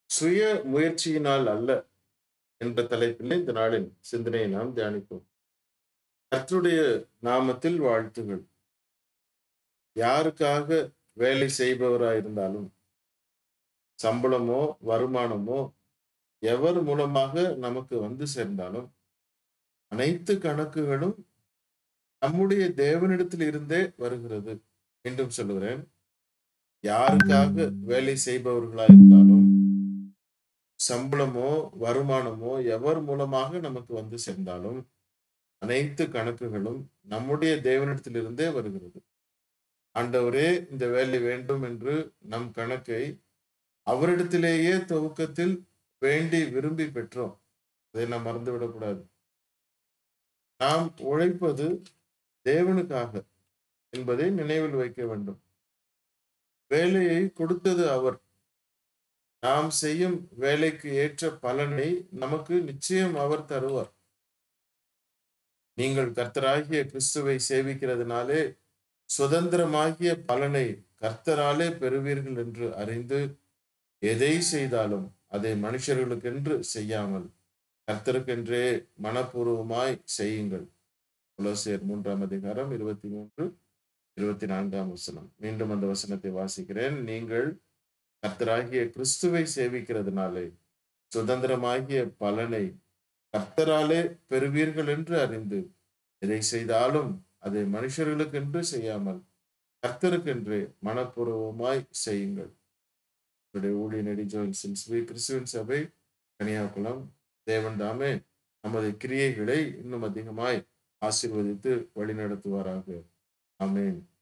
சுய முயற்சியினால் அல்ல என்ற தலைப்பில் இந்த நாளின் சிந்தனையை நாம் தியானிப்போம் கர்த்தருடைய நாமத்தில் வாழ்த்துகள் யாருக்காக வேலை செய்பவராயிருந்தாலும் சம்பளமோ வருமானமோ எவர் மூலமாக நமக்கு வந்து சேர்ந்தாலும் அனைத்து கணக்குகளும் நம்முடைய தேவனிடத்தில் இருந்தே வருகிறது மீண்டும் சொல்லுகிறேன் யாருக்காக வேலை செய்பவர்களா இருந்தாலும் சம்பளமோ வருமானமோ எவர் மூலமாக நமக்கு வந்து சேர்ந்தாலும் அனைத்து கணக்குகளும் நம்முடைய தேவனிடத்திலிருந்தே வருகிறது ஆண்டவரே இந்த வேலை வேண்டும் என்று நம் கணக்கை அவரிடத்திலேயே துவக்கத்தில் வேண்டி விரும்பி பெற்றோம் அதை நாம் மறந்துவிடக்கூடாது நாம் உழைப்பது தேவனுக்காக என்பதை நினைவில் வைக்க வேண்டும் வேலையை கொடுத்தது அவர் நாம் செய்யும் வேலைக்கு ஏற்ற பலனை நமக்கு நிச்சயம் அவர் தருவார் நீங்கள் கர்த்தராகிய கிறிஸ்துவை சேவிக்கிறதுனாலே சுதந்திரமாகிய பலனை கர்த்தராலே பெறுவீர்கள் என்று அறிந்து எதை செய்தாலும் அதை மனுஷர்களுக்கென்று செய்யாமல் கர்த்தருக்கென்றே மனப்பூர்வமாய் செய்யுங்கள் புலசேர் மூன்றாம் அதிகாரம் இருபத்தி மூன்று இருபத்தி நான்காம் வசனம் மீண்டும் அந்த வசனத்தை வாசிக்கிறேன் நீங்கள் கர்த்தராகிய கிறிஸ்துவை சேவிக்கிறதுனாலே சுதந்திரமாகிய பலனை கர்த்தராலே பெறுவீர்கள் என்று அறிந்து எதை செய்தாலும் அதை மனுஷர்களுக்கென்று செய்யாமல் கர்த்தருக்கென்று மனப்பூர்வமாய் செய்யுங்கள் ஊழிய நெடி ஜோன்சன் ஸ்ரீ கிறிஸ்துவின் சபை கனியாகுளம் தேவன் தாமே நமது கிரியைகளை இன்னும் அதிகமாய் ஆசீர்வதித்து வழிநடத்துவாராக ஆமேன்